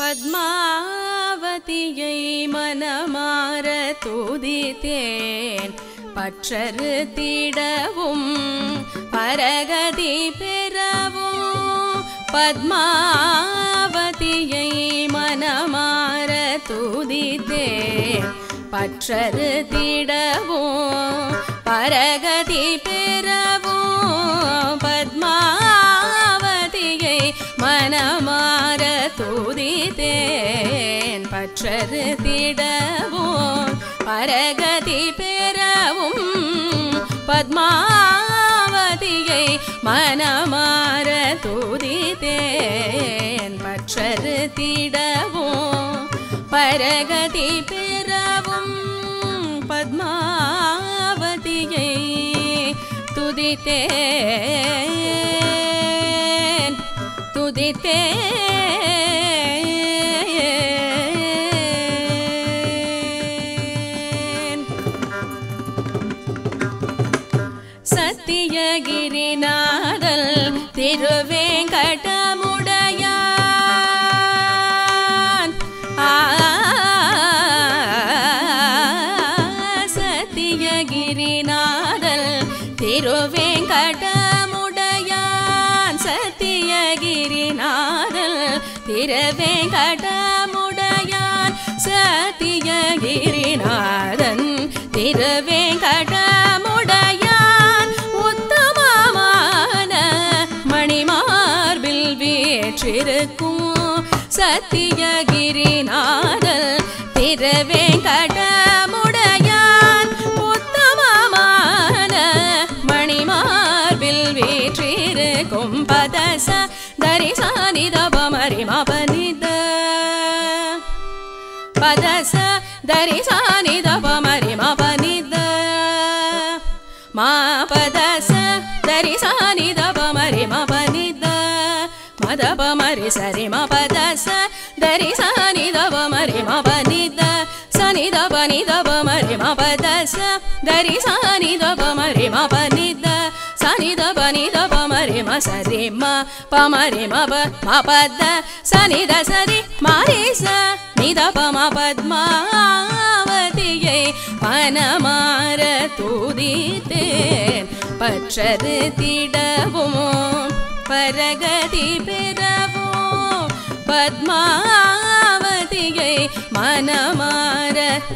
பத்மாவதியை மனமார துதித்தேன் பற்றரு திடவும் பரகதி பெறவும் பத்மாவதியை மனமார துதித்தேன் பற்றரு திடவும் பரகதி பெறவும் பத்மாவதியை மனமார துதித்தேன் பற்றரு திடவும் பரகதி பெறவும் பத்மாவதியை மனமார துதித்தேன் பற்றரு திடவும் பரகதி பெறவும் பத்மாவதியை துதித்தேன் துதித்தேன் சத்தியகிரிநாதல் திருவேங்கடமுடையான் ஆ, சத்தியகிரிநாதல் திருவேங்கடமுடையான் சத்தியகிரிநாதல் திருவேங்கடமுடையான் சத்தியகிரிநாதன் திருவேங்கடமுடையான் உத்தமமான மணிமார்பில் வீற்றிருக்கும் சத்தியகிரிநாதல் திருவேங்கடமுடையான் உத்தமமான மணிமார்பில் வீற்றிருக்கும் பதச தரிசானிதபமரிமபனித பதச தரிசானிதபமரிமபனித மா பதச தரிசானிதபமரிமபனித மதப மரி சரி ம பத ச தரி சனி தப மரி ம பனித சனி தப நி தப மரி ம பத ச தரி சனி தப மரி ம பனித சனி தப நி தப மரி ம சரி ம ப மரி ம ப ம பத சனி த சரி மாரி ச நி தப ம பத்மாவதியை மனமார துதித்தேன் பற்றது திடவும் பரகதி பெறவும் பத்மாவதியை மனமார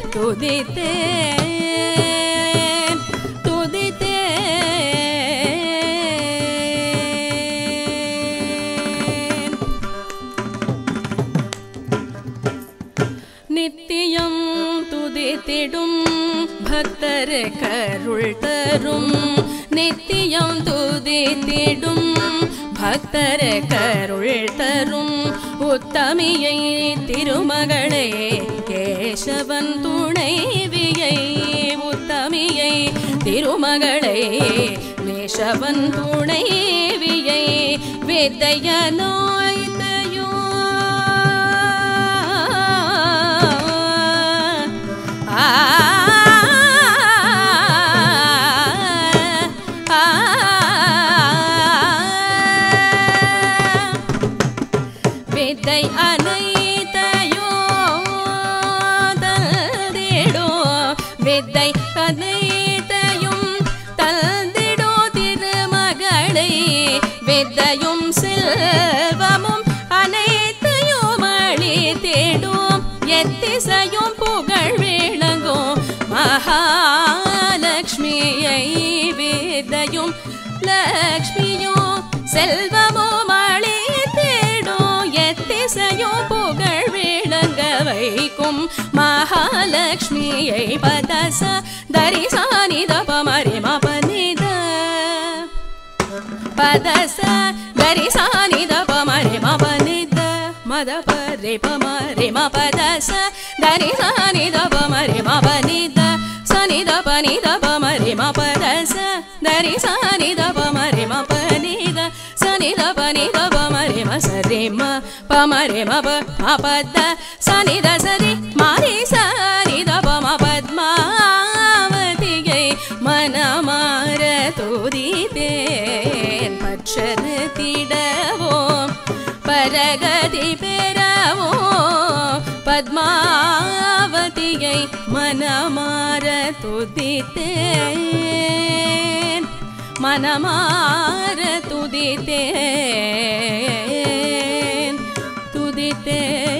துதித்தேன் துதித்தேன் நித்தியம் துதித்திடும் பக்தர் கருள் தரும் நித்தியம் துதித்திடும் பக்தர் கருள் தரும் உத்தமியை திருமகளே கேசவன் துணைவியை உத்தமியை திருமகளே கேசவன் துணைவியை வித்தைய நோய்தையோ ஆ வித்தை அனைத்தையோ தந்திடோ வித்தை அனைத்தையும் தந்திடோ திருமகளை வித்தையும் செல்வமும் அனைத்தையும் அளித்திடும் எத்திசையும் புகழ் விளங்கும் மகாலட்சுமியை விதையும் லக்ஷ்மியும் செல்வமும் அளித்திடும் எத்திசையும் புகழ் விளங்க வைக்கும் மகாலட்சுமியை பதச தரிசானி தபமரி மபனித பதச தரிசானி தபமரி மபனித மத பரி பமரி மபதச தரிசானி தபமரி மபனித சனி தபனி தபமரி மபதச தரிசானி தபமரி மபனித சனி தபனி தபமரி ம சரி ம பமரி மப மபத சனி த சரி மாரி சரி தப மபத்மாவதியை மனமார துதித்தேன் பற்றரு திடவோம் பரகதி பெறவோம் பத்மாவதியை மனமார துதித்தேன் மனமார துதித்தேன் துதித்தேன்